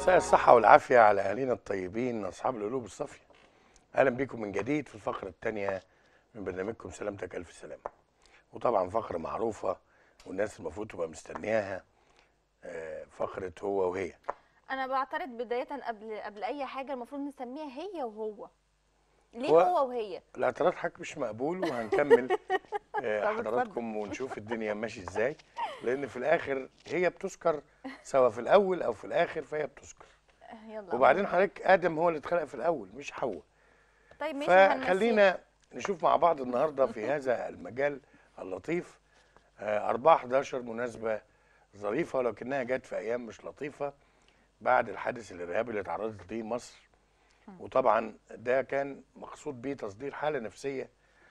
مساء الصحة والعافية على أهالينا الطيبين أصحاب القلوب الصافية أهلا بكم من جديد في الفقرة الثانية من برنامجكم سلامتك ألف سلامة وطبعا فقرة معروفة والناس المفروض تبقى مستنياها آه، فقرة هو وهي انا بعترض بدايه قبل قبل اي حاجه المفروض نسميها هي وهو ليه هو- هو, وهي الاعتراض حضرتك مش مقبول وهنكمل آه، طب اتفضل. حضراتكم ونشوف الدنيا ماشي ازاي لأن في الآخر هي بتذكر سواء في الأول أو في الآخر فهي بتذكر يلا وبعدين حضرتك آدم هو اللي اتخلق في الأول مش حواء طيب ماشي هنمشيها. فخلينا نشوف مع بعض النهارده في هذا المجال اللطيف آه، 4 11 مناسبه ظريفه ولكنها جت في ايام مش لطيفه بعد الحادث الارهابي اللي اتعرضت ليه مصر وطبعا ده كان مقصود بيه تصدير حاله نفسيه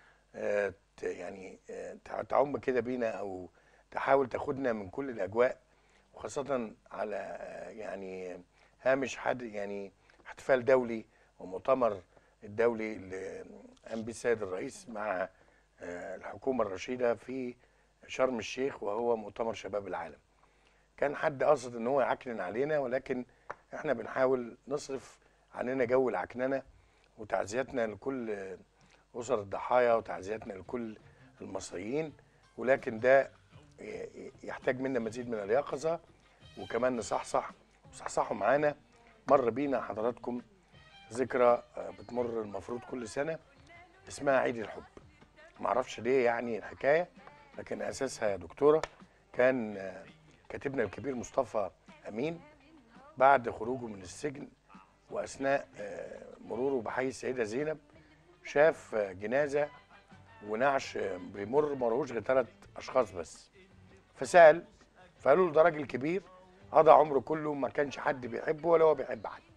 آه، ت- يعني آه، تع- تعم كده بينا او تحاول تاخدنا من كل الاجواء وخاصه على آه، يعني هامش حد يعني احتفال دولي ومؤتمر الدولي اللي قام به السيد الرئيس مع آه، الحكومه الرشيده في شرم الشيخ وهو مؤتمر شباب العالم. كان حد قصد ان هو يعكنن علينا ولكن احنا بنحاول نصرف عننا جو العكننه وتعزيتنا لكل آه، اسر الضحايا وتعزيتنا لكل المصريين ولكن ده ي- يحتاج منا مزيد من اليقظه وكمان نصحصح وصحصحوا معانا مر بينا حضراتكم ذكرى آه، بتمر المفروض كل سنه اسمها عيد الحب معرفش ليه يعني الحكايه لكن اساسها يا دكتوره كان آه، كاتبنا الكبير مصطفى امين بعد خروجه من السجن واثناء آه، مروره بحي السيده زينب شاف آه، جنازه ونعش آه، بيمر مروش غير ثلاث اشخاص بس فسال فقالوا له ده راجل كبير قضى عمره كله ما كانش حد بيحبه ولا هو بيحب حد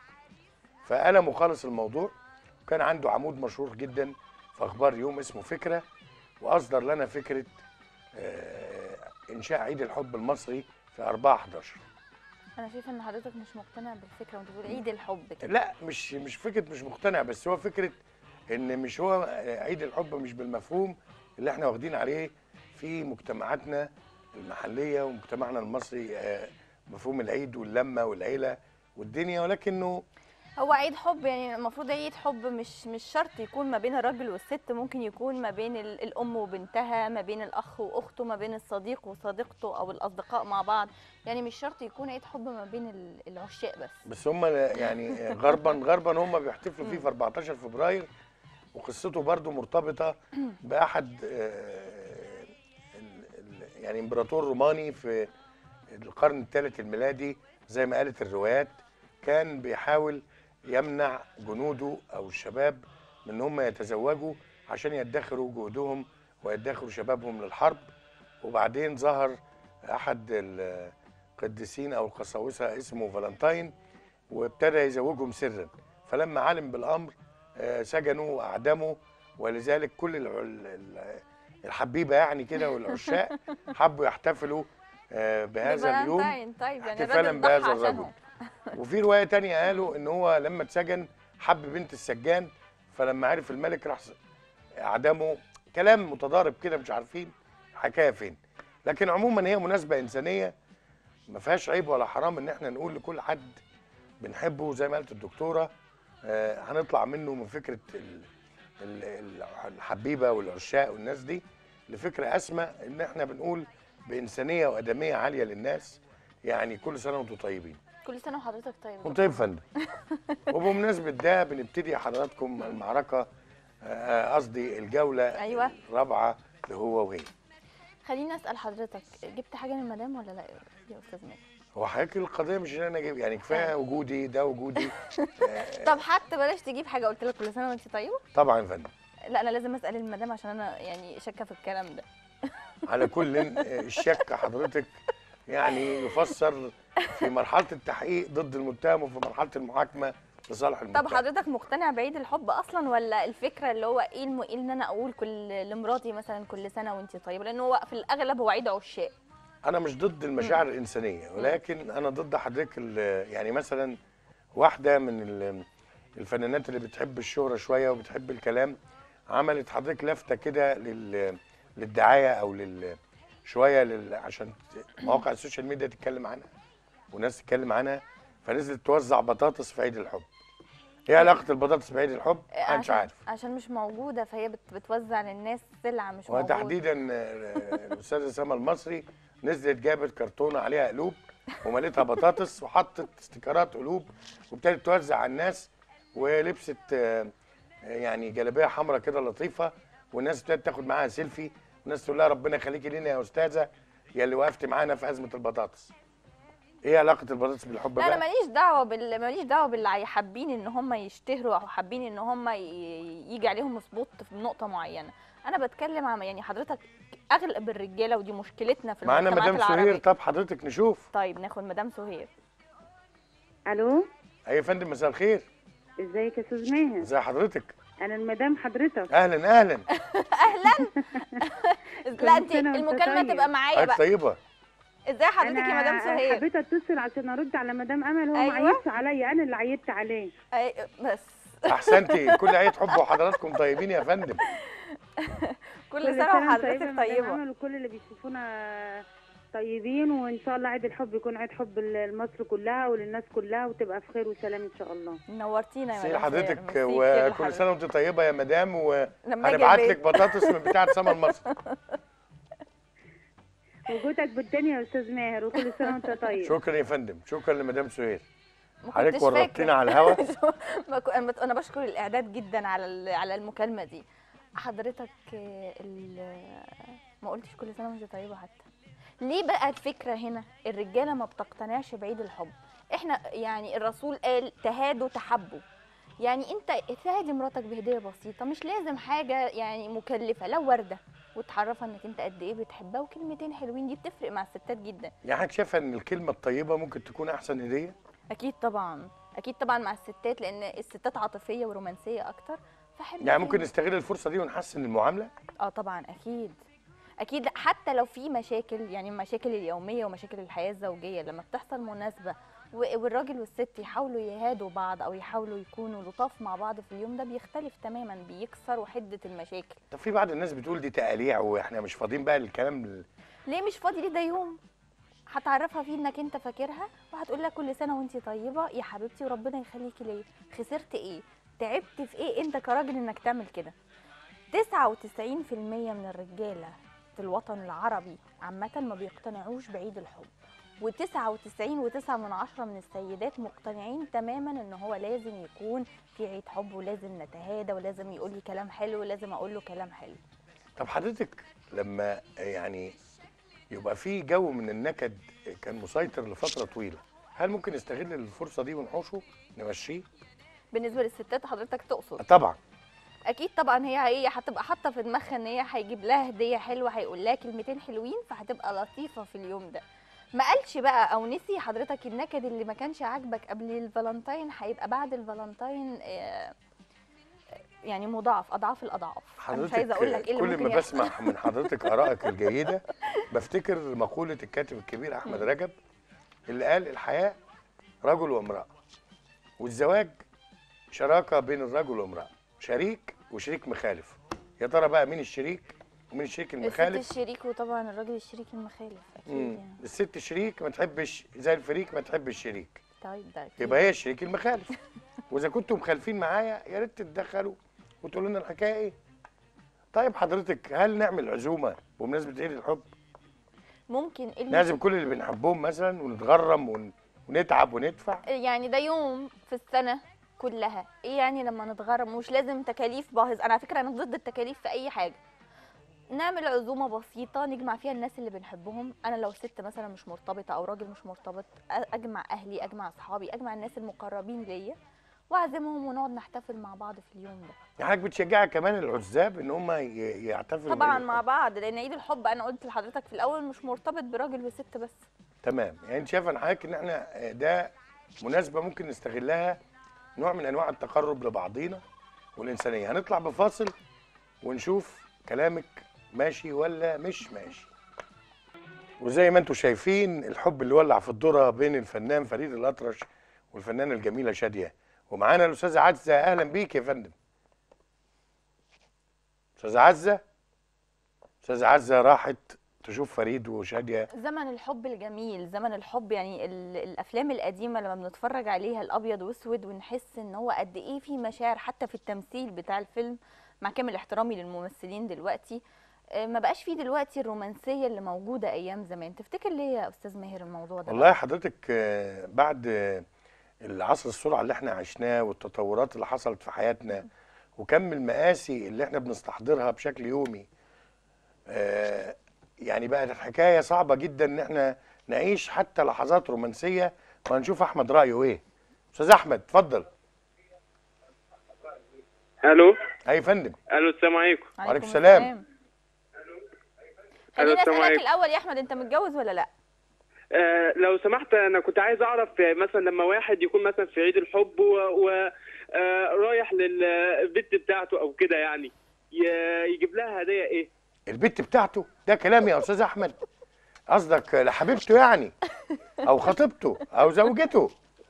فألمه خالص الموضوع وكان عنده عمود مشهور جدا في اخبار يوم اسمه فكره واصدر لنا فكره آه، انشاء عيد الحب المصري في 4 11 انا شايفه ان حضرتك مش مقتنع بالفكره وانت بتقول عيد الحب كده لا مش مش فكره مش مقتنع بس هو فكره ان مش هو عيد الحب مش بالمفهوم اللي احنا واخدين عليه في مجتمعاتنا المحليه ومجتمعنا المصري آه، مفهوم العيد واللمه والعيله والدنيا ولكنه هو عيد حب يعني المفروض عيد حب مش مش شرط يكون ما بين الراجل والست ممكن يكون ما بين ال- الام وبنتها ما بين الاخ واخته ما بين الصديق وصديقته او الاصدقاء مع بعض يعني مش شرط يكون عيد حب ما بين ال- العشاق بس بس هم يعني غربا غربا هم بيحتفلوا فيه في 14 فبراير وقصته برضو مرتبطه باحد آه، ال- ال- يعني امبراطور روماني في القرن الثالث الميلادي زي ما قالت الروايات كان بيحاول يمنع جنوده او الشباب من ان هم يتزوجوا عشان يدخروا جهدهم ويدخروا شبابهم للحرب وبعدين ظهر احد القديسين او القساوسه اسمه فالنتاين وابتدى يزوجهم سرا فلما علم بالامر آه، سجنوا واعدموا ولذلك كل الع- ال- الحبيبه يعني كده والعشاق حبوا يحتفلوا آه، بهذا اليوم بفالنتاين، طيب يعني احتفالا الراجل ضحى بهذا الرجل عشانهم وفي روايه تانية قالوا ان هو لما اتسجن حب بنت السجان فلما عرف الملك راح اعدمه كلام متضارب كده مش عارفين حكايه فين لكن عموما هي مناسبه انسانيه ما فيهاش عيب ولا حرام ان احنا نقول لكل حد بنحبه زي ما قالت الدكتوره آه هنطلع منه من فكره ال- ال- ال- الحبيبه والعشاق والناس دي لفكره اسمى ان احنا بنقول بانسانيه وادميه عاليه للناس يعني كل سنه وانتم طيبين كل سنه وحضرتك طيب كنت طيب يا فندم وبمناسبة ده بنبتدي حضراتكم المعركة آه، قصدي الجولة أيوة. الرابعة اللي هو وهي خليني اسال حضرتك جبت حاجه من المدام ولا لا يا استاذ ماجد هو حضرتك القضية مش ان انا اجيب يعني كفاية وجودي ده وجودي طب حتى بلاش تجيب حاجه قلت لك كل سنه وانت طيبه طبعا يا فندم لا انا لازم اسال المدام عشان انا يعني شاكه في الكلام ده على كل آه، الشك حضرتك يعني يفسر في مرحلة التحقيق ضد المتهم وفي مرحلة المحاكمة لصالح المتهم طب حضرتك مقتنع بعيد الحب اصلا ولا الفكره اللي هو ايه الم... إيه ان انا اقول كل لمراتي مثلا كل سنه وانت طيبه لان هو في الاغلب هو عيد عشاق انا مش ضد المشاعر الانسانيه ولكن انا ضد حضرتك ال- يعني مثلا واحده من ال- الفنانات اللي بتحب الشهره شويه وبتحب الكلام عملت حضرتك لفته كده لل للدعايه او لل شويه لل... عشان ت- مواقع السوشيال ميديا تتكلم عنها وناس تتكلم عنها فنزلت توزع بطاطس في عيد الحب ايه علاقه البطاطس بعيد الحب انا مش عشان- عارف عشان مش موجوده فهي بت- بتوزع للناس سلعه مش موجوده وتحديدا آه، الاستاذه سما المصري نزلت جابت كرتونه عليها قلوب ومليتها بطاطس وحطت استيكرات قلوب وابتدت توزع على الناس ولبست آه، يعني جلابيه حمراء كده لطيفه والناس ابتدت تاخد معاها سيلفي والناس تقول لها ربنا يخليكي لينا يا استاذه يا اللي وقفت معانا في ازمه البطاطس ايه علاقه البطاطس بالحب لا انا بقى ماليش دعوه بال ماليش دعوه باللي حابين ان هم يشتهروا او حابين ان هم ي... يجي عليهم سبوت في نقطه معينه انا بتكلم عن يعني حضرتك اغلب الرجاله ودي مشكلتنا في معانا المجتمعات مدام العربيه سهير طب حضرتك نشوف طيب ناخد مدام سهير الو اي يا فندم مساء الخير ازيك يا استاذ ماهر ازي حضرتك انا المدام حضرتك اهلا اهلا لا انت سنة وانت المكالمه طيب. تبقى معايا حضرتك بقى طيبه ازاي حضرتك يا مدام انا سهير حبيت اتصل عشان ارد على مدام امل هو أيوة. ما عيبش عليا انا اللي عيبت عليه أي... بس احسنتي كل عيد حب وحضراتكم طيبين يا فندم كل سنه وانت وحضرتك مدام طيبه امل وكل اللي بيشوفونا طيبين وان شاء الله عيد الحب يكون عيد حب لمصر كلها وللناس كلها وتبقى في خير وسلام ان شاء الله نورتينا يا سي مدام حضرتك سهير. ميرسي كتير وكل لحضرتك. سنه وانت طيبه يا مدام لما أجي وهنبعت البيت. لك بطاطس من بتاعه سما المصري وجودك بالدنيا يا استاذ ماهر وكل سنه وانت طيب شكرا يا فندم شكرا لمدام سهير ما حضرتك كنتش ورطتينا فاكرة. على الهوا ما كو- انا بت- انا بشكر الاعداد جدا على ال- على المكالمه دي حضرتك آه، ال- ما قلتش كل سنه وانت طيبه حتى ليه بقى الفكره هنا الرجاله ما بتقتنعش بعيد الحب احنا يعني الرسول قال تهادوا تحبوا يعني انت تهادي مراتك بهديه بسيطه مش لازم حاجه يعني مكلفه لو ورده وتعرفها انك انت قد ايه بتحبها وكلمتين حلوين دي بتفرق مع الستات جدا يعني حضرتك شايفه ان الكلمه الطيبه ممكن تكون احسن هديه اكيد طبعا اكيد طبعا مع الستات لان الستات عاطفيه ورومانسيه اكتر فحب يعني ممكن نستغل الفرصه دي ونحسن المعامله اه طبعا اكيد اكيد حتى لو في مشاكل يعني المشاكل اليوميه ومشاكل الحياه الزوجيه لما بتحصل مناسبه و- والراجل والست يحاولوا يهادوا بعض او يحاولوا يكونوا لطاف مع بعض في اليوم ده بيختلف تماما بيكسروا حده المشاكل طب في بعض الناس بتقول دي تقاليع واحنا مش فاضيين بقى للكلام ال- ليه مش فاضي ليه ده يوم هتعرفها فيه انك انت فاكرها وهتقول لها كل سنه وانت طيبه يا حبيبتي وربنا يخليكي ليا خسرت ايه تعبت في ايه انت كراجل انك تعمل كده 99% من الرجاله في الوطن العربي عامه ما بيقتنعوش بعيد الحب و99 و9 من عشرة من السيدات مقتنعين تماما ان هو لازم يكون في عيد حب ولازم نتهادى ولازم يقول لي كلام حلو ولازم اقول له كلام حلو طب حضرتك لما يعني يبقى في جو من النكد كان مسيطر لفتره طويله هل ممكن نستغل الفرصه دي ونحوشه نمشيه بالنسبه للستات حضرتك تقصد طبعا اكيد طبعا هي هي هتبقى حاطه في دماغها ان هي هيجيب لها هديه حلوه هيقول لها كلمتين حلوين فهتبقى لطيفه في اليوم ده ما قالش بقى او نسي حضرتك النكد اللي ما كانش عاجبك قبل الفالنتين هيبقى بعد الفالنتين آه، يعني مضاعف اضعاف الاضعاف انا مش حضرتك عايزه اقول لك ايه اللي كل ممكن ما يحصل. بسمع من حضرتك ارائك الجيده بفتكر مقوله الكاتب الكبير احمد مم. رجب اللي قال الحياه رجل وامراه والزواج شراكه بين الرجل والامراه شريك وشريك مخالف يا ترى بقى مين الشريك ومين الشريك الست المخالف الشريك وطبعا الراجل الشريك المخالف اكيد مم. يعني الست شريك ما تحبش زي الفريق ما تحب الشريك طيب ده أكيد. يبقى هي الشريك المخالف واذا كنتم مخالفين معايا يا ريت تتدخلوا وتقولوا لنا الحكايه ايه طيب حضرتك هل نعمل عزومه بمناسبه عيد الحب ممكن اللي نعزم كل اللي بنحبهم مثلا ونتغرم ون... ونتعب وندفع يعني ده يوم في السنة كلها ايه يعني لما نتغرم مش لازم تكاليف باهظ انا على فكرة انا ضد التكاليف في اي حاجة نعمل عزومة بسيطة نجمع فيها الناس اللي بنحبهم انا لو ست مثلا مش مرتبطة او راجل مش مرتبط أ- اجمع اهلي اجمع اصحابي اجمع الناس المقربين ليا واعزمهم ونقعد نحتفل مع بعض في اليوم ده يعني حضرتك بتشجع كمان العزاب ان هم ي... يحتفلوا طبعا بعيد مع الحب. بعض لان عيد الحب انا قلت لحضرتك في الاول مش مرتبط براجل وست بس تمام يعني انت شايفه ان حضرتك ان احنا ده مناسبه ممكن نستغلها نوع من انواع التقرب لبعضينا والانسانيه هنطلع بفاصل ونشوف كلامك ماشي ولا مش ماشي وزي ما انتم شايفين الحب اللي ولع في الذره بين الفنان فريد الاطرش والفنانه الجميله شاديه ومعانا الاستاذه عزه اهلا بيك يا فندم استاذه عزه استاذه عزه راحت تشوف فريد وشاديه زمن الحب الجميل زمن الحب يعني ال- الافلام القديمه لما بنتفرج عليها الابيض واسود ونحس ان هو قد ايه في مشاعر حتى في التمثيل بتاع الفيلم مع كامل احترامي للممثلين دلوقتي آه، ما بقاش فيه دلوقتي الرومانسيه اللي موجوده ايام زمان تفتكر ليه يا استاذ ماهر الموضوع ده والله حضرتك آه، بعد آه، العصر السرعه اللي احنا عشناه والتطورات اللي حصلت في حياتنا وكم المآسي اللي احنا بنستحضرها بشكل يومي آه، يعني بقت الحكايه صعبه جدا ان احنا نعيش حتى لحظات رومانسيه وهنشوف احمد رايه ايه استاذ احمد اتفضل الو اي فندم الو السلام عليكم وعليكم السلام. خليني السلام اسالك عليكم. الاول يا احمد انت متجوز ولا لا آه لو سمحت انا كنت عايز اعرف آه، مثلا لما واحد يكون مثلا في عيد الحب ورايح للبنت بتاعته او كده يعني ي- يجيب لها هديه ايه البت بتاعته ده كلام يا استاذ احمد قصدك لحبيبته يعني او خطيبته او زوجته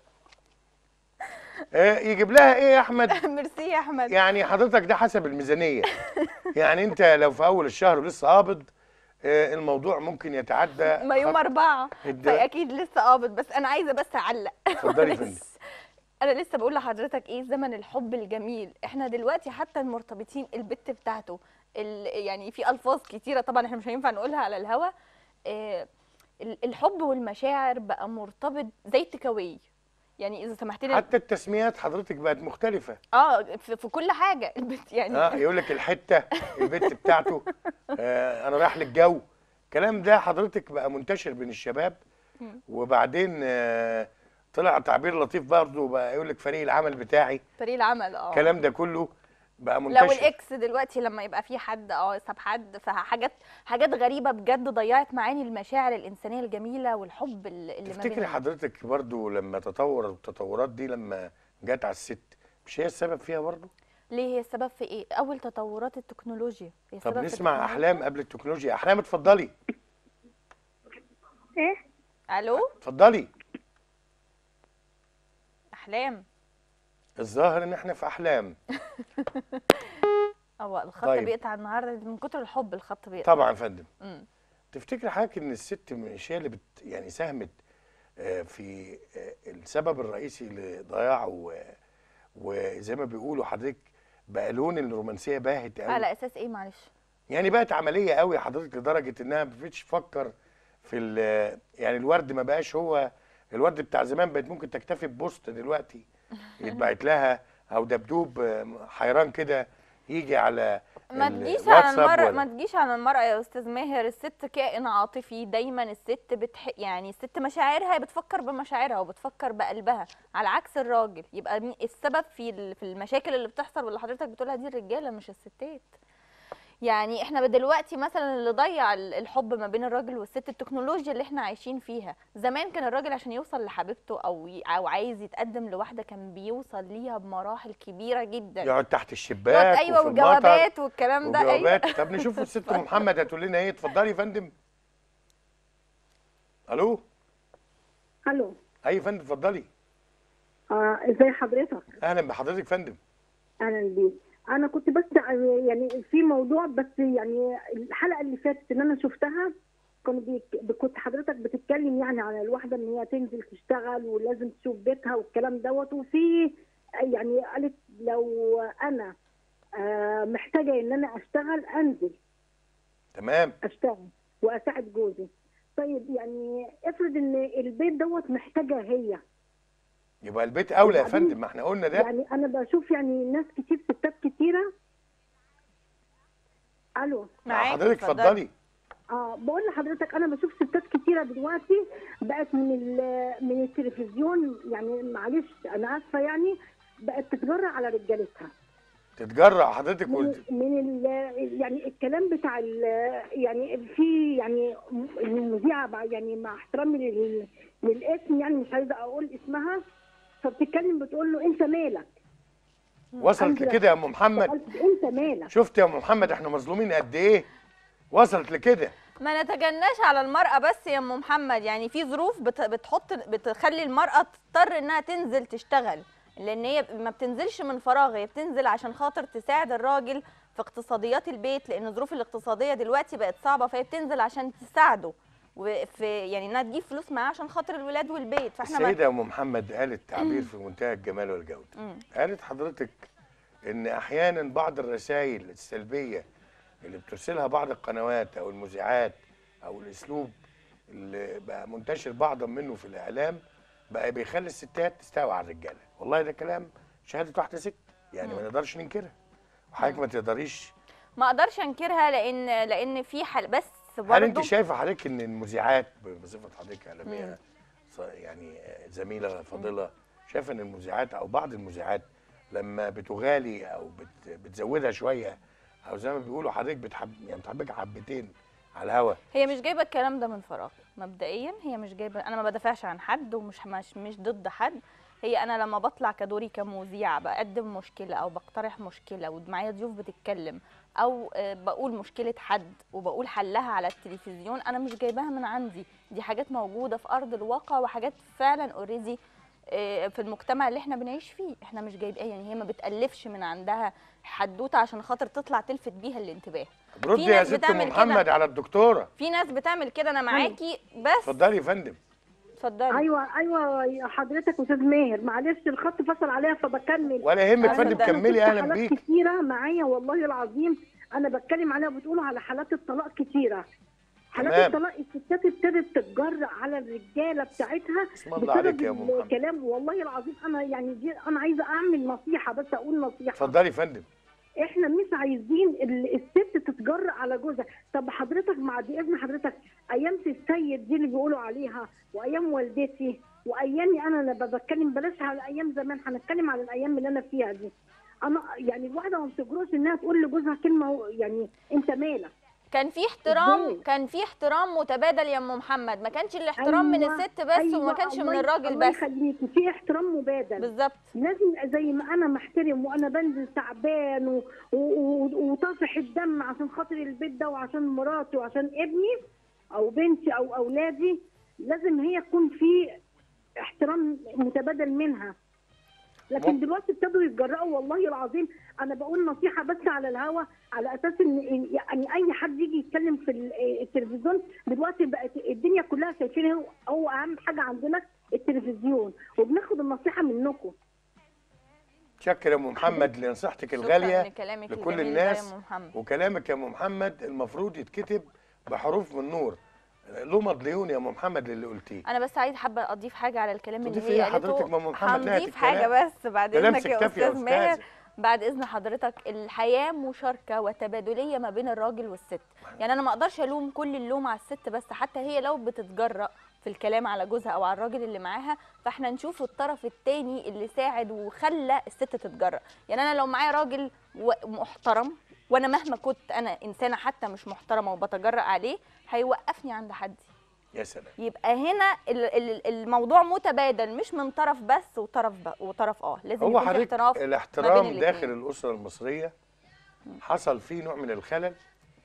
آه، يجيب لها ايه يا احمد ميرسي يا احمد يعني حضرتك ده حسب الميزانيه يعني انت لو في اول الشهر ولسه قابض آه، الموضوع ممكن يتعدى ما يوم خط- أربعة الد- فأكيد لسه قابض بس أنا عايزة بس أعلق اتفضلي يا معلش. فندم. أنا لسه بقول لحضرتك إيه زمن الحب الجميل إحنا دلوقتي حتى المرتبطين البت بتاعته ال- يعني في ألفاظ كتيرة طبعا إحنا مش هينفع نقولها على الهوا آه، ال- الحب والمشاعر بقى مرتبط زي التكاوي يعني إذا سمحت لي حتى التسميات حضرتك بقت مختلفه اه في, في كل حاجة البت يعني اه يقول لك الحته البت بتاعته آه انا رايح للجو الكلام ده حضرتك بقى منتشر بين الشباب وبعدين آه طلع تعبير لطيف برضه بقى يقول لك فريق العمل بتاعي فريق العمل اه الكلام ده كله بقى لو منتشر الاكس دلوقتي لما يبقى في حد اه ساب حد فحاجات حاجات غريبه بجد ضيعت معاني المشاعر الانسانيه الجميله والحب اللي اللي ما تفتكري بيننا حضرتك برضه لما تطور التطورات دي لما جت على الست مش هي السبب فيها برضه ليه هي السبب في ايه اول تطورات التكنولوجيا هي طب السبب في نسمع التكنولوجيا؟ احلام قبل التكنولوجيا احلام اتفضلي ايه الو اتفضلي احلام الظاهر ان احنا في احلام هو الخط طيب. بيقطع النهارده من كتر الحب الخط بيقطع طبعا يا فندم مم. تفتكر حضرتك ان الست مش هي اللي بت يعني ساهمت آه، في آه، السبب الرئيسي لضياع و- وزي ما بيقولوا حضرتك بقى لون الرومانسيه باهت قوي على اساس ايه معلش يعني بقت عمليه قوي حضرتك لدرجه انها ما بقتش تفكر في ال- يعني الورد ما بقاش هو الورد بتاع زمان بقت ممكن تكتفي ببوست دلوقتي يتبعت لها او دبدوب آه، حيران كده يجي على ما ال- تجيش على الواتساب المرأة ولا- ما تجيش على المرأة يا أستاذ ماهر الست كائن عاطفي دايما الست بتح... يعني الست مشاعرها بتفكر بمشاعرها وبتفكر بقلبها على عكس الراجل يبقى مين- السبب في ال- في المشاكل اللي بتحصل واللي حضرتك بتقولها دي الرجالة مش الستات يعني احنا دلوقتي مثلا اللي ضيع ال- الحب ما بين الراجل والست التكنولوجيا اللي احنا عايشين فيها زمان كان الراجل عشان يوصل لحبيبته او ي... او عايز يتقدم لواحده كان بيوصل ليها بمراحل كبيره جدا يقعد تحت الشباك ايوه وفي المطر والجوابات والكلام ده ايوه وجوابات طب نشوف الست ام محمد هتقول لنا ايه اتفضلي يا فندم الو الو اي فندم اتفضلي اه ازي حضرتك اهلا بحضرتك يا فندم اهلا بيك انا كنت بس يعني في موضوع بس يعني الحلقه اللي فاتت ان انا شفتها كانوا بيك... كنت حضرتك بتتكلم يعني على الواحده ان هي تنزل تشتغل ولازم تشوف بيتها والكلام دوت وفي يعني قالت لو انا آه محتاجه ان انا اشتغل انزل تمام اشتغل واساعد جوزي طيب يعني افرض ان البيت دوت محتاجه هي يبقى البيت اولى يا وبعدين فندم ما احنا قلنا ده يعني انا بشوف يعني ناس كتير ستات كتيره الو معاك حضرتك اتفضلي اه بقول لحضرتك انا بشوف ستات كتيره دلوقتي بقت من ال- من التلفزيون يعني معلش انا اسفه يعني بقت تتجرأ على رجالتها تتجرأ حضرتك من, قلت من ال يعني الكلام بتاع ال- يعني في يعني المذيعه بقى يعني مع احترامي لل- للاسم يعني مش عايزه اقول اسمها فبتتكلم بتقول له انت مالك وصلت أنزل- لكده يا ام محمد قالت انت مالك شفت يا ام محمد احنا مظلومين قد ايه وصلت لكده ما نتجناش على المرأة بس يا ام محمد يعني في ظروف بت- بتحط بتخلي المرأة تضطر انها تنزل تشتغل لان هي ما بتنزلش من فراغ هي بتنزل عشان خاطر تساعد الراجل في اقتصاديات البيت لان الظروف الاقتصاديه دلوقتي بقت صعبه فهي بتنزل عشان تساعده وفي يعني انها تجيب فلوس معاه عشان خاطر الولاد والبيت فاحنا ما السيدة أم محمد قالت تعبير في منتهى الجمال والجودة مم. قالت حضرتك إن أحيانا بعض الرسائل السلبية اللي بترسلها بعض القنوات أو المذيعات أو الأسلوب اللي بقى منتشر بعضا منه في الإعلام بقى بيخلي الستات تستوي على الرجالة والله ده كلام شهادة واحدة ست يعني ما نقدرش ننكرها وحضرتك ما تقدريش ما اقدرش انكرها لان لان في حل بس هل انت برضه شايفه حضرتك ان المذيعات بصفه حضرتك اعلاميه ص- يعني زميله فاضله شايفه ان المذيعات او بعض المذيعات لما بتغالي او بت بتزودها شويه او زي ما بيقولوا حضرتك بتحب يعني بتحبك حبتين على الهوا هي مش جايبه الكلام ده من فراغ مبدئيا هي مش جايبه انا ما بدافعش عن حد ومش مش, مش ضد حد هي انا لما بطلع كدوري كمذيعه بقدم مشكله او بقترح مشكله ومعايا ضيوف بتتكلم او آه، بقول مشكله حد وبقول حلها على التلفزيون انا مش جايباها من عندي دي حاجات موجوده في ارض الواقع وحاجات فعلا اوريدي في المجتمع اللي احنا بنعيش فيه احنا مش جايباه يعني هي ما بتالفش من عندها حدوته عشان خاطر تطلع تلفت بيها الانتباه ردي يا ناس ست بتعمل ام كده. محمد على الدكتوره في ناس بتعمل كده انا معاكي بس اتفضلي يا فندم اتفضلي ايوه ايوه يا حضرتك استاذ ماهر معلش الخط فصل عليا فبكمل ولا يهمك يا أهلاً فندم ده. كملي شفت اهلا حالات بيك كتيره معايا والله العظيم انا بتكلم عليها بتقولوا على حالات الطلاق كتيره حالات تمام. الطلاق الستات ابتدت تتجرأ على الرجاله بتاعتها بسم الله عليك يا ام بسبب محمد الكلام والله العظيم انا يعني دي انا عايزه اعمل نصيحه بس اقول نصيحه اتفضلي يا فندم احنا مش عايزين ال- الست تتجرأ على جوزها طب حضرتك مع دي اذن حضرتك ايام السيد دي اللي بيقولوا عليها وايام والدتي وايامي انا انا بتكلم بلاش على ايام زمان هنتكلم على الايام اللي انا فيها دي انا يعني الواحده ما بتجرؤش انها تقول لجوزها كلمه يعني انت مالك كان في احترام إزاي؟ كان في احترام متبادل يا ام محمد ما كانش الاحترام من أيوة، الست بس أيوة، وما كانش من الله- الراجل الله بس يخليكي في احترام مبادل بالظبط لازم زي ما انا محترم وانا بنزل تعبان و- و- و- وطافح الدم عشان خاطر البيت ده وعشان مراتي وعشان ابني او بنتي او اولادي لازم هي يكون في احترام متبادل منها لكن مم. دلوقتي ابتدوا يتجرأوا والله العظيم انا بقول نصيحه بس على الهوا على اساس ان يعني اي حد يجي يتكلم في ال- التلفزيون دلوقتي بقت الدنيا كلها شايفين هو- هو اهم حاجه عندنا التلفزيون وبناخد النصيحه منكم شكرا يا ام محمد لنصيحتك شكراً الغاليه لكلامك لكل الجميل ده يا الناس ام محمد وكلامك يا ام محمد المفروض يتكتب بحروف من نور له مضليون يا ام محمد للي قلتيه انا بس عايز حابه اضيف حاجه على الكلام اللي تضيفي هي إيه قالته حضرتك ما أم محمد نهت هنضيف حاجه الكلام. بس بعد ده اذنك لمسك يا كافي يا استاذ ماهر أستاذة. بعد اذن حضرتك الحياه مشاركه وتبادليه ما بين الراجل والست يعني انا ما اقدرش الوم كل اللوم على الست بس حتى هي لو بتتجرأ في الكلام على جوزها او على الراجل اللي معاها فاحنا نشوف الطرف التاني اللي ساعد وخلى الست تتجرأ يعني انا لو معايا راجل و- محترم وانا مهما كنت انا انسانه حتى مش محترمه وبتجرأ عليه هيوقفني عند حدي يا سلام يبقى هنا ال- ال- الموضوع متبادل مش من طرف بس وطرف ب... وطرف اه لازم هو يكون في حضرتك احتراف الاحترام الاتنين. داخل الاسره المصريه حصل فيه نوع من الخلل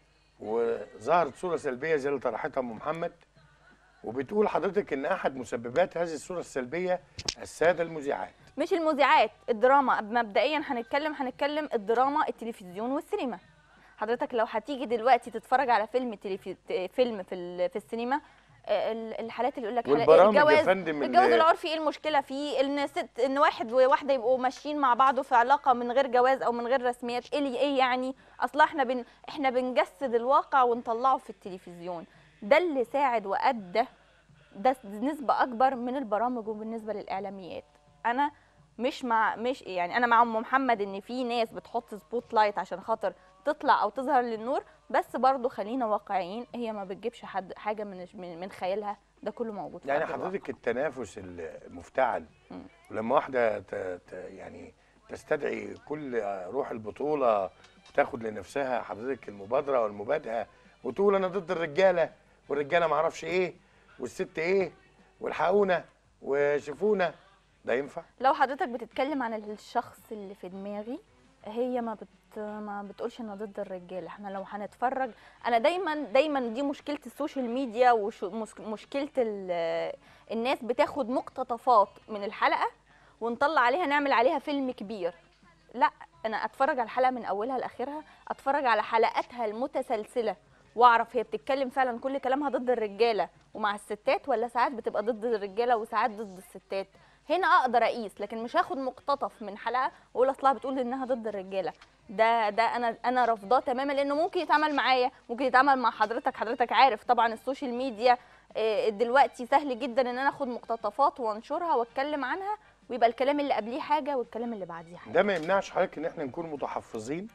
وظهرت صوره سلبيه زي اللي طرحتها ام محمد وبتقول حضرتك ان احد مسببات هذه الصوره السلبيه الساده المذيعات مش المذيعات الدراما مبدئيا هنتكلم هنتكلم الدراما التلفزيون والسينما حضرتك لو هتيجي دلوقتي تتفرج على فيلم تلفي... فيلم في ال- في السينما آه، ال- الحالات اللي يقول لك والبرامج يا الجواز فندم الجواز اللي- العرفي ايه المشكله فيه ان ست ان واحد وواحده يبقوا ماشيين مع بعض في علاقه من غير جواز او من غير رسميات ايه اللي ايه يعني اصلا احنا بن احنا بنجسد الواقع ونطلعه في التلفزيون ده اللي ساعد وادى ده نسبه اكبر من البرامج وبالنسبه للاعلاميات انا مش مع مش يعني انا مع ام محمد ان في ناس بتحط سبوت لايت عشان خاطر تطلع او تظهر للنور بس برضو خلينا واقعيين هي ما بتجيبش حد حاجه من من من خيالها ده كله موجود في يعني أرض الواقع. حضرتك التنافس المفتعل مم. ولما واحده ت... ت... يعني تستدعي كل روح البطوله وتاخد لنفسها حضرتك المبادره والمبادئه وتقول انا ضد الرجاله والرجاله ما اعرفش ايه والست ايه والحقونا وشوفونا ده ينفع؟ لو حضرتك بتتكلم عن الشخص اللي في دماغي هي ما بت ما بتقولش انا ضد الرجاله احنا لو هنتفرج انا دايما دايما دي مشكله السوشيال ميديا ومشكله الناس بتاخد مقتطفات من الحلقه ونطلع عليها نعمل عليها فيلم كبير لا انا اتفرج على الحلقه من اولها لاخرها اتفرج على حلقاتها المتسلسله واعرف هي بتتكلم فعلا كل كلامها ضد الرجاله ومع الستات ولا ساعات بتبقى ضد الرجاله وساعات ضد الستات هنا اقدر اقيس لكن مش هاخد مقتطف من حلقه واقول اصلها بتقول انها ضد الرجاله ده ده انا انا رافضاه تماما لانه ممكن يتعمل معايا ممكن يتعمل مع حضرتك حضرتك عارف طبعا السوشيال ميديا آه، دلوقتي سهل جدا ان انا اخد مقتطفات وانشرها واتكلم عنها ويبقى الكلام اللي قبليه حاجه والكلام اللي بعديه حاجه ده ما يمنعش حضرتك ان احنا نكون متحفظين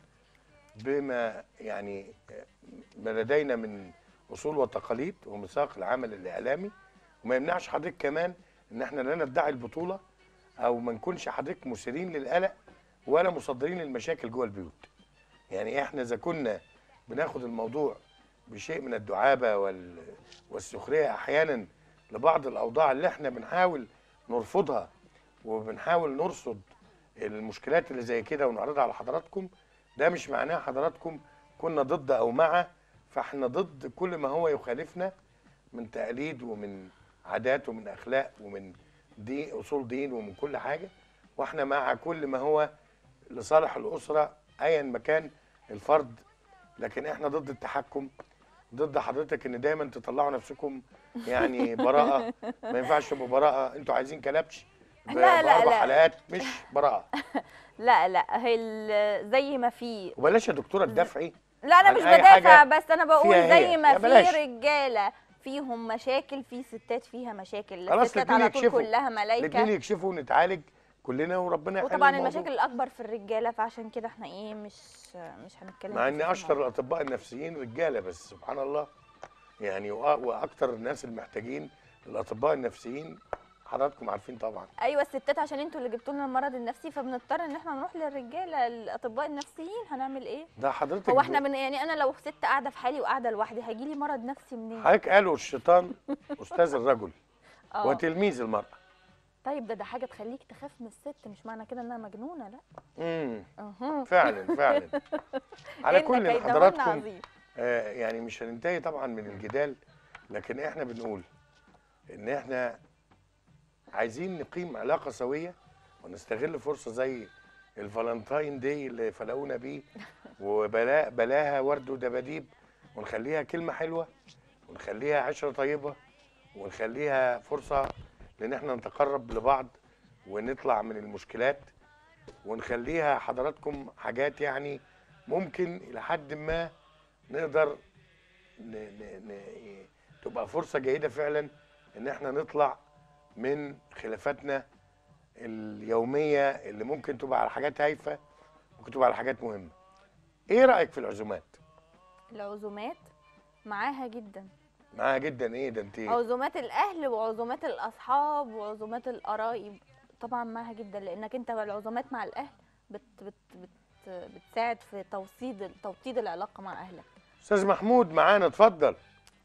بما يعني ما لدينا من اصول وتقاليد وميثاق العمل الاعلامي وما يمنعش حضرتك كمان ان احنا لا ندعي البطوله او ما نكونش حضرتك مثيرين للقلق ولا مصدرين للمشاكل جوه البيوت يعني احنا اذا كنا بناخد الموضوع بشيء من الدعابه وال والسخريه احيانا لبعض الاوضاع اللي احنا بنحاول نرفضها وبنحاول نرصد المشكلات اللي زي كده ونعرضها على حضراتكم ده مش معناه حضراتكم كنا ضد او مع فاحنا ضد كل ما هو يخالفنا من تقاليد ومن عادات ومن اخلاق ومن دين اصول دين ومن كل حاجه واحنا مع كل ما هو لصالح الاسره ايا ما كان الفرد لكن احنا ضد التحكم ضد حضرتك ان دايما تطلعوا نفسكم يعني براءه ما ينفعش تبقوا براءه انتوا عايزين كلبش ب- لا، لا، بأربع لا. حلقات مش براءه لا لا هي ال- زي ما في وبلاش يا دكتوره تدافعي لا انا عن مش أي بدافع حاجة بس انا بقول فيها زي هي. ما يا بلاش. في رجاله فيهم مشاكل في ستات فيها مشاكل خلاص الستات الاتنين على طول يكشفوا. كلها الاثنين ملايكه يكشفوا ونتعالج كلنا وربنا يحل وطبعا الموضوع. المشاكل الاكبر في الرجاله فعشان كده احنا ايه مش مش هنتكلم مع كتير ان في اشطر الموضوع. الاطباء النفسيين رجاله بس سبحان الله يعني وأ- واكتر الناس المحتاجين الاطباء النفسيين حضراتكم عارفين طبعا ايوه الستات عشان انتوا اللي جبتوا لنا المرض النفسي فبنضطر ان احنا نروح للرجاله الاطباء النفسيين هنعمل ايه ده حضرتك هو احنا من يعني انا لو ست قاعده في حالي وقاعده لوحدي هيجي لي مرض نفسي منين حضرتك قالوا الشيطان استاذ الرجل اه وتلميذ المراه طيب ده ده حاجه تخليك تخاف من الست مش معنى كده انها مجنونه لا امم اها فعلا فعلا على إن كل كيدهن حضراتكم عظيم. آه يعني مش هننتهي طبعا من الجدال لكن احنا بنقول ان احنا عايزين نقيم علاقه سويه ونستغل فرصه زي الفالنتاين دي اللي فلقونا بيه وبلا بلاها ورد ودباديب ونخليها كلمه حلوه ونخليها عشره طيبه ونخليها فرصه لان احنا نتقرب لبعض ونطلع من المشكلات ونخليها حضراتكم حاجات يعني ممكن الى حد ما نقدر ن... ن... ن... تبقى فرصه جيده فعلا ان احنا نطلع من خلافاتنا اليوميه اللي ممكن تبقى على حاجات هايفه ممكن تبقى على حاجات مهمه ايه رايك في العزومات العزومات معاها جدا معاها جدا ايه ده انت عزومات الاهل وعزومات الاصحاب وعزومات القرايب طبعا معاها جدا لانك انت العزومات مع الاهل بت بت بت بتساعد في توطيد توطيد العلاقه مع اهلك استاذ محمود معانا اتفضل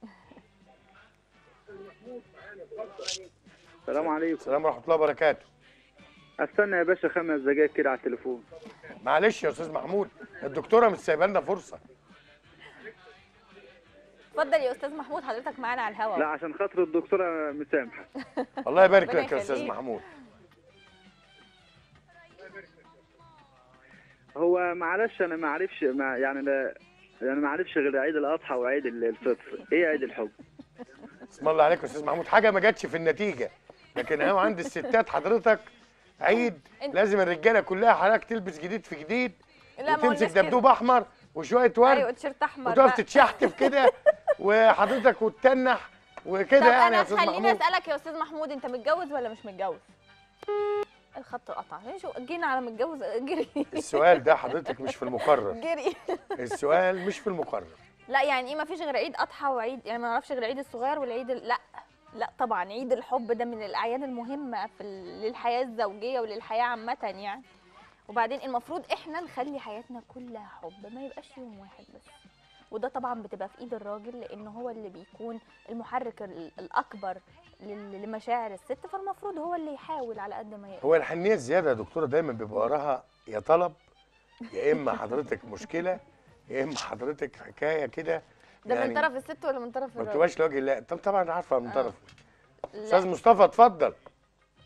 السلام عليكم السلام ورحمه الله وبركاته استنى يا باشا خمس دقايق كده على التليفون معلش يا استاذ محمود الدكتوره مش سايبه لنا فرصه اتفضل يا استاذ محمود حضرتك معانا على الهواء لا عشان خاطر الدكتوره مسامحه الله يبارك ربنا لك يا استاذ يخليك. محمود هو معلش انا ما اعرفش ما يعني لا يعني ما اعرفش غير عيد الاضحى وعيد الفطر ايه عيد الحب اسم الله عليك يا استاذ محمود حاجه ما جاتش في النتيجه لكن هو عند الستات حضرتك عيد انت- لازم الرجاله كلها حضرتك تلبس جديد في جديد لا ما وتمسك قلناش كده. دبدوب احمر وشويه ورد ايوه تيشيرت احمر وتقف بقى. تتشحتف كده وحضرتك وتتنح طب وكده يعني يا انا استاذ خليني محمود اسالك يا استاذ محمود انت متجوز ولا مش متجوز الخط قطع شو جينا على متجوز جري السؤال ده حضرتك مش في المقرر جري السؤال مش في المقرر لا يعني ايه ما فيش غير عيد اضحى وعيد يعني ما نعرفش غير العيد الصغير والعيد ال... لا لا طبعا عيد الحب ده من الاعياد المهمه في ال... للحياه الزوجيه وللحياه عامه يعني وبعدين المفروض احنا نخلي حياتنا كلها حب ما يبقاش يوم واحد بس وده طبعا بتبقى في ايد الراجل لان هو اللي بيكون المحرك ال- الاكبر لل- لمشاعر الست فالمفروض هو اللي يحاول على قد ما يقدر هو الحنيه الزياده يا دكتوره دايما بيبقى وراها يا طلب يا اما حضرتك مشكله يا اما حضرتك حكايه كده ده من طرف الست ولا من طرف ما الراجل بتبقاش لوجه الله طب طبعا عارفه من آه. طرف لا. استاذ مصطفى اتفضل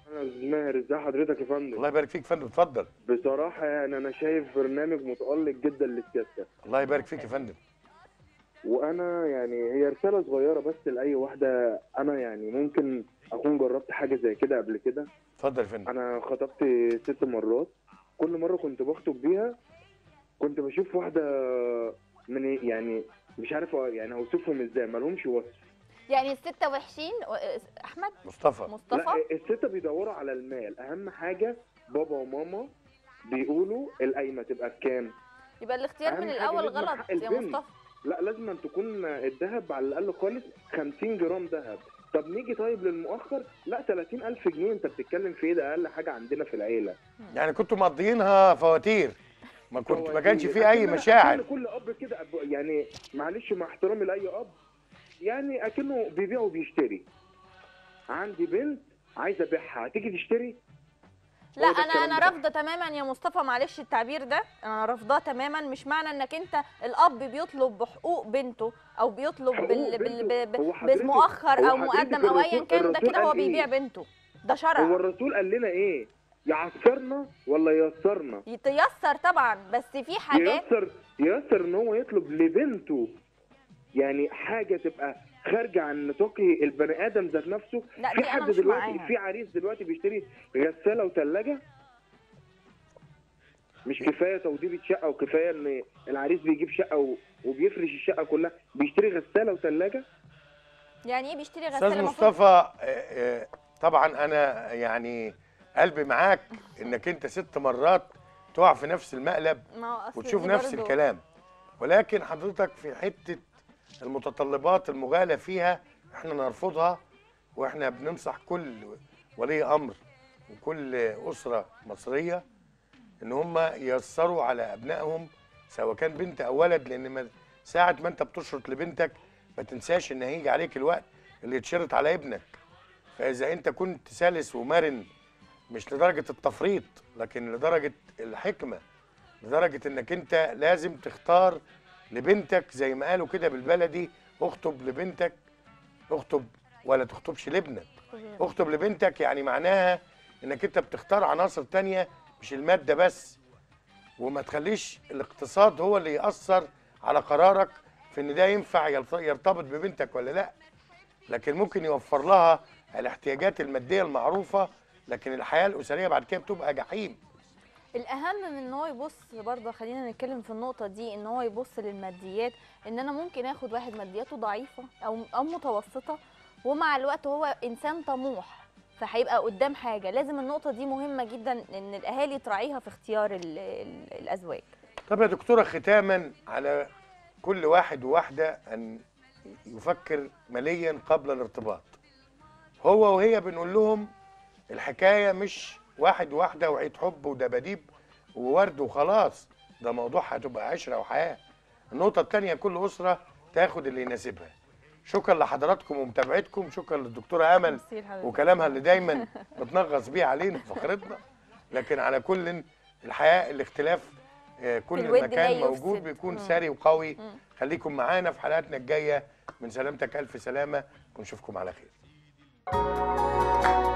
أنا ماهر ازي حضرتك يا فندم الله يبارك فيك يا فندم اتفضل بصراحة يعني أنا شايف برنامج متألق جدا للسياسة الله يبارك فيك يا فندم وأنا يعني هي رسالة صغيرة بس لأي واحدة أنا يعني ممكن أكون جربت حاجة زي كده قبل كده اتفضل يا فندم أنا خطبت ست مرات كل مرة كنت بخطب بيها كنت بشوف واحدة من يعني مش عارف يعني أوصفهم إزاي مالهمش وصف يعني الستة وحشين و- احمد مصطفى مصطفى لا الستة بيدوروا على المال أهم حاجة بابا وماما بيقولوا القايمة تبقى بكام يبقى الاختيار أهم من حاجة الاول لازم غلط حق يا البنت. مصطفى لا لازم أن تكون الذهب على الاقل خالص 50 جرام ذهب طب نيجي طيب للمؤخر لا 30000 جنيه انت بتتكلم في ايه ده اقل حاجه عندنا في العيله يعني كنتوا مقضيينها فواتير ما كنت ما كانش فواتير. فيه اي أكننا- مشاعر أكن كل اب كده أب- يعني معلش مع احترامي لاي اب يعني اكنه بيبيع وبيشتري عندي بنت عايزه ابيعها هتيجي تشتري لا هو ده انا الكلام انا بتاعها. رافضه تماما يا مصطفى معلش التعبير ده انا رافضاه تماما مش معنى انك انت الاب بيطلب بحقوق بنته او بيطلب حقوق بال بال بنته. ب- هو ب- حضرتك- بمؤخر هو او حضرتك مقدم او ايا الرسول- كان ده الرسول كده هو قال إيه؟ بيبيع بنته ده هو شرع الرسول قال لنا ايه يعصرنا ولا ييسرنا يتيسر طبعا بس في حاجات ييسر ييسر ان هو يطلب لبنته يعني حاجه تبقى خارجه عن نطاق البني ادم ذات نفسه لا في دي انا حد مش دلوقتي معاها في عريس دلوقتي بيشتري غساله وثلاجه مش كفايه توضيب شقه وكفايه ان العريس بيجيب شقه و- وبيفرش الشقه كلها بيشتري غساله وثلاجه يعني ايه بيشتري غساله استاذ المفروض مصطفى آه، آه، طبعا انا يعني قلبي معاك انك انت ست مرات تقع في نفس المقلب ما هو أصل وتشوف دي نفس برضو- الكلام ولكن حضرتك في حته المتطلبات المغالى فيها احنا نرفضها واحنا بننصح كل ولي امر وكل اسره مصريه ان هم ييسروا على ابنائهم سواء كان بنت او ولد لان ما ساعه ما انت بتشرط لبنتك ما تنساش ان هيجي عليك الوقت اللي يتشرط على ابنك فاذا انت كنت سلس ومرن مش لدرجه التفريط لكن لدرجه الحكمه لدرجه انك انت لازم تختار لبنتك زي ما قالوا كده بالبلدي اخطب لبنتك اخطب ولا تخطبش لابنك اخطب لبنتك يعني معناها انك انت بتختار عناصر تانية مش المادة بس وما تخليش الاقتصاد هو اللي يأثر على قرارك في ان ده ينفع يلت- يرتبط ببنتك ولا لا لكن ممكن يوفر لها الاحتياجات المادية المعروفة لكن الحياة الأسرية بعد كده بتبقى جحيم الاهم من ان هو يبص برضه خلينا نتكلم في النقطه دي ان هو يبص للماديات ان انا ممكن اخد واحد مادياته ضعيفه او او متوسطه ومع الوقت هو انسان طموح فهيبقى قدام حاجه لازم النقطه دي مهمه جدا ان الاهالي تراعيها في اختيار ال ال الازواج طب يا دكتورة ختاما على كل واحد وواحدة أن يفكر ماليا قبل الارتباط هو وهي بنقول لهم الحكاية مش واحد وواحدة وعيد حب ودباديب وورد وخلاص ده موضوع هتبقى عشرة وحياة النقطة التانية كل أسرة تاخد اللي يناسبها شكرا لحضراتكم ومتابعتكم شكرا للدكتورة أمل ميرسي لحضرتك. وكلامها اللي دايما بتنغص بيه علينا في فقرتنا لكن على كل الحياة الاختلاف آه، كل الود مكان لا موجود يفسد. بيكون مم. ساري وقوي مم. خليكم معانا في حلقاتنا الجاية من سلامتك ألف سلامة ونشوفكم على خير